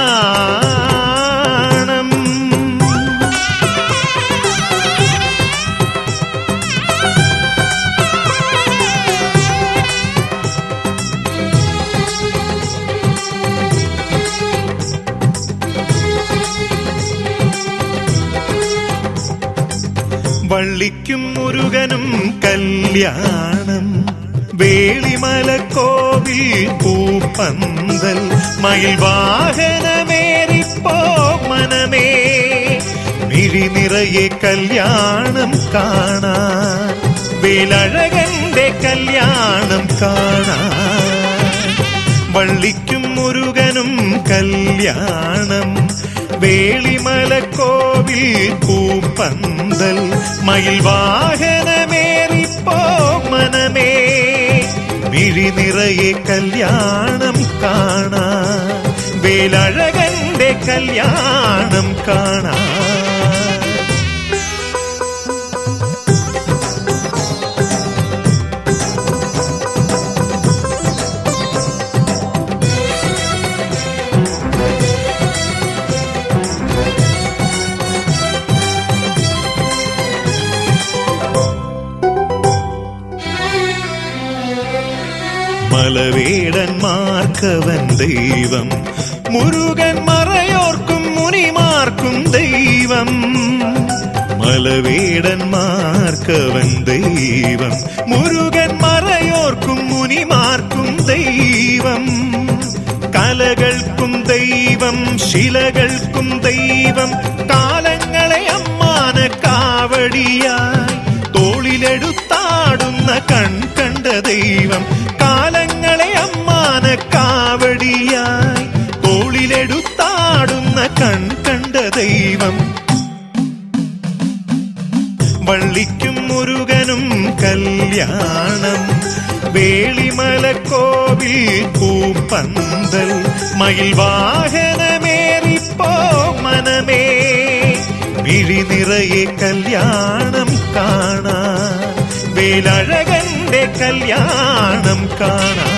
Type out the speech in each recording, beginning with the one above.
കല്യാണം വള്ളിക്കും മുരുകനും കല്യാണം വേളിമലക്കോവിൽ പൂപ്പന്തൽ മയിൽ വാഹനമേറിപ്പോ മനമേ മിഴി നിറയെ കല്യാണം കാണാൻ വേലഴകന്റെ കല്യാണം കാണാൻ വള്ളിക്കും മുരുകനും കല്യാണം വേളിമലക്കോവിൽ പൂപ്പന്തൽ മയിൽ വാഹനമേറിപ്പോ മനമേ മിഴി നിറയെ കല്യാണം കാണാൻ വേലഴകന്റെ കല്യാണം കാണാൻ മലവേടന്മാർക്കവൻ ദൈവം മുരുകൻ മറയോർക്കും മുനിമാർക്കും ദൈവം മലവേടന്മാർക്കവൻ ദൈവം മുരുകൻ മറയോർക്കും മുനിമാർക്കും ദൈവം കലകൾക്കും ദൈവം ശിലകൾക്കും ദൈവം കാലങ്ങളെ അമ്മാന കാവടിയായി തോളിലെടുത്താടുന്ന കൺകണ്ട ദൈവം കാലങ്ങളെ അമ്മാന കാവടിയായി തോളിലെടുത്താടുന്ന കൺകണ്ട ദൈവം വള്ളിക്കും മുരുകനും കല്യാണം വേളിമലക്കോവിൽ പൂപ്പന്തൽ മയിൽ വാഹനമേറിപ്പോ മനമേ മിഴി നിറയെ കല്യാണം കാണാൻ വേലഴകന്റെ കല്യാണം കാണാൻ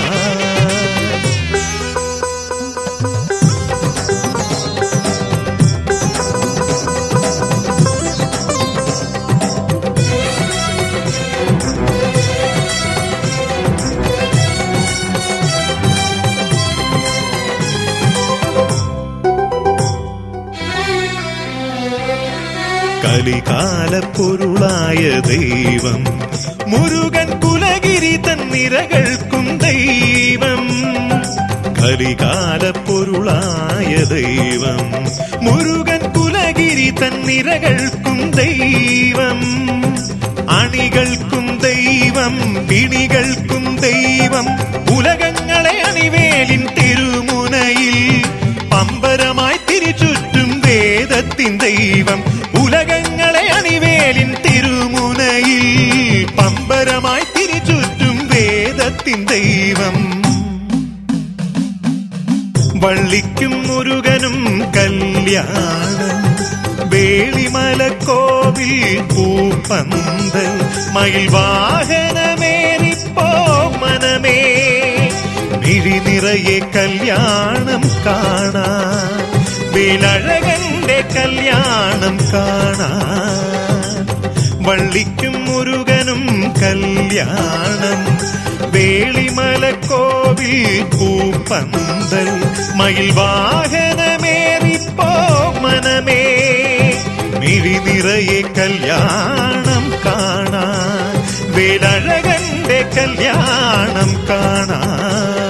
കലികാല പൊരുളായ ദൈവം മുരുകൻ കുലഗിരി തന്നിരകൾക്കും ദൈവം കലികാല പൊരുളായ ദൈവം മുരുകൻ കുലഗിരി തന്നിരകൾക്കും ദൈവം അണികൾക്കും ദൈവം പിണികൾക്കും ദൈവം ഉലകങ്ങളെ അണിവേലിൻ തിരുമുനയിൽ പമ്പരമായി തിരിച്ചുറ്റും വേദത്തിൻ ദൈവം ഉലകങ്ങളെ അണിവേലിൻ തിരുമുനയിൽ പമ്പരമായി തിരിച്ചുറ്റും വേദത്തിൻ ദൈവം വള്ളിക്കും മുരുകനും കല്യാണം വേളിമലക്കോവിൽ പൂപ്പന്തൽ മയിൽ വാഹനമേറിപ്പോ മനമേ മിഴി നിറയെ കല്യാണം കാണാൻ വേലഴകന്റെ കല്യാണം കാണാൻ വള്ളിക്കും മുരുകനും കല്യാണം വേളിമലക്കോവിൽ പൂപ്പന്തൽ മയിൽ വാഹനമേറിപ്പോ മനമേ മിഴി നിറയെ കല്യാണം കാണാൻ വേലഴകന്റെ കല്യാണം കാണാൻ